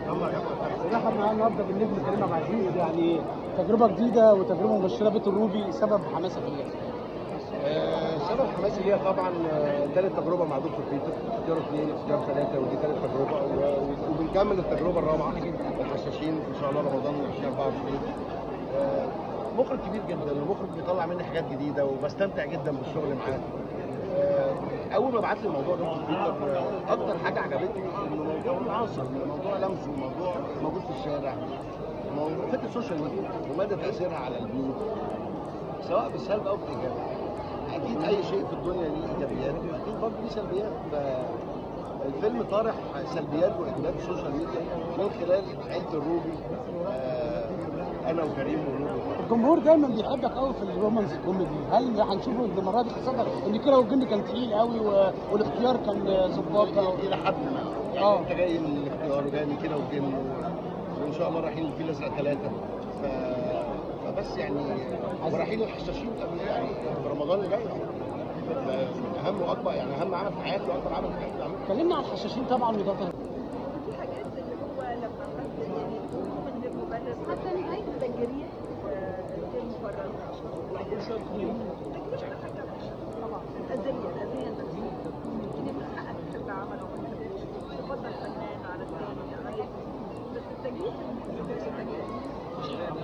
رحب معانا النهارده بالنجم كريم عبد العزيز يعني تجربه جديده وتجربه مبشره بيت الروبي سبب حماسك ليها آه، سبب حماسي ليها طبعا آه، تالت تجربه مع دكتور بيتر اختيار اثنين اختيار ثلاثه ودي تالت تجربه و- وبنكمل التجربه الرابعه الحشاشين ان شاء الله رمضان 2024 آه، مخرج كبير جدا المخرج بيطلع مني حاجات جديده وبستمتع جدا بالشغل معاه آه، اول ما بعت لي الموضوع دكتور بيتر آه، اكتر حاجه عجبتني انه موضوع معاصر موضوع لمسي موضوع موجود في الشارع موضوع فكره السوشيال ميديا ومدى تاثيرها على البيوت سواء بالسلب او بالايجاب اكيد اي شيء في الدنيا ليه ايجابيات واكيد برضه ليه سلبيات فالفيلم طارح سلبيات وايجابيات السوشيال ميديا من خلال عيله الروبي آه، انا وكريم وروبي الجمهور دايما بيحبك قوي في الرومانس كوميدي هل هنشوفه المره دي خاصه ان كده والجن كان تقيل قوي و... والاختيار كان ظباط بقى الى حد ما يعني آه. انت جاي من الاختيار وجاي من كده وجن و- وان شاء الله رايحين الفيل الازرق ثلاثه ف... فبس يعني ورايحين الحشاشين قبل يعني في رمضان اللي جاي ف- اهم واكبر يعني اهم عمل في حياتي واكبر عمل في حياتي عملته كلمنا عن الحشاشين طبعا وده في حاجات اللي هو لما حد يعني بيكون من غير مبرر حتى نهاية التجريح غير مبرر التجريح ده حاجة وحشة طبعا الأذية الأذية النفسية دي من حقك تحب عمل وما تحبش تفضل فنان على الثاني على بس التجريح مش التجريح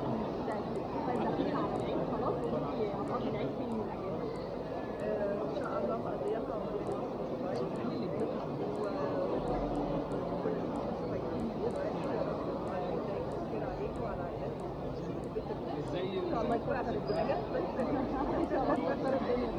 ان شاء الله مقضياتها الله يكون على الدنيا بس ان شاء الله تكسر الدنيا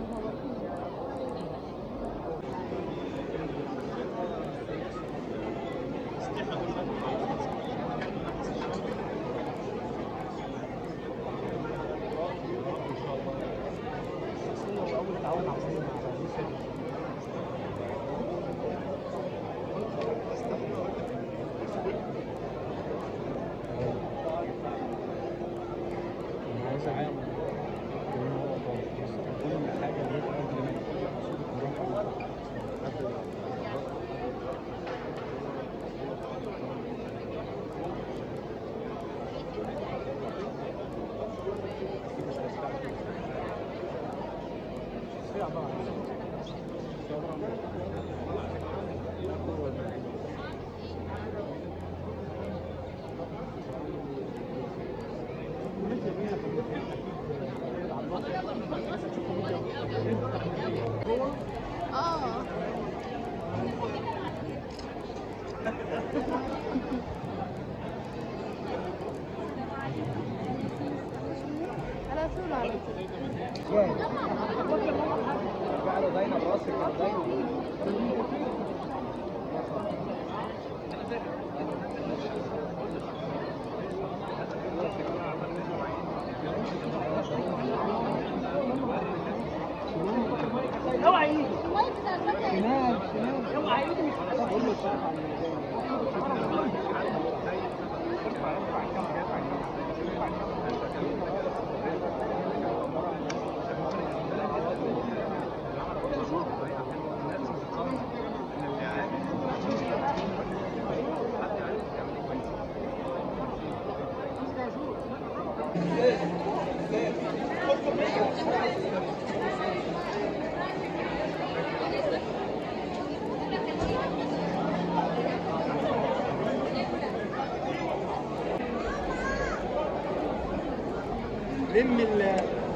اه على طول على طول لم ال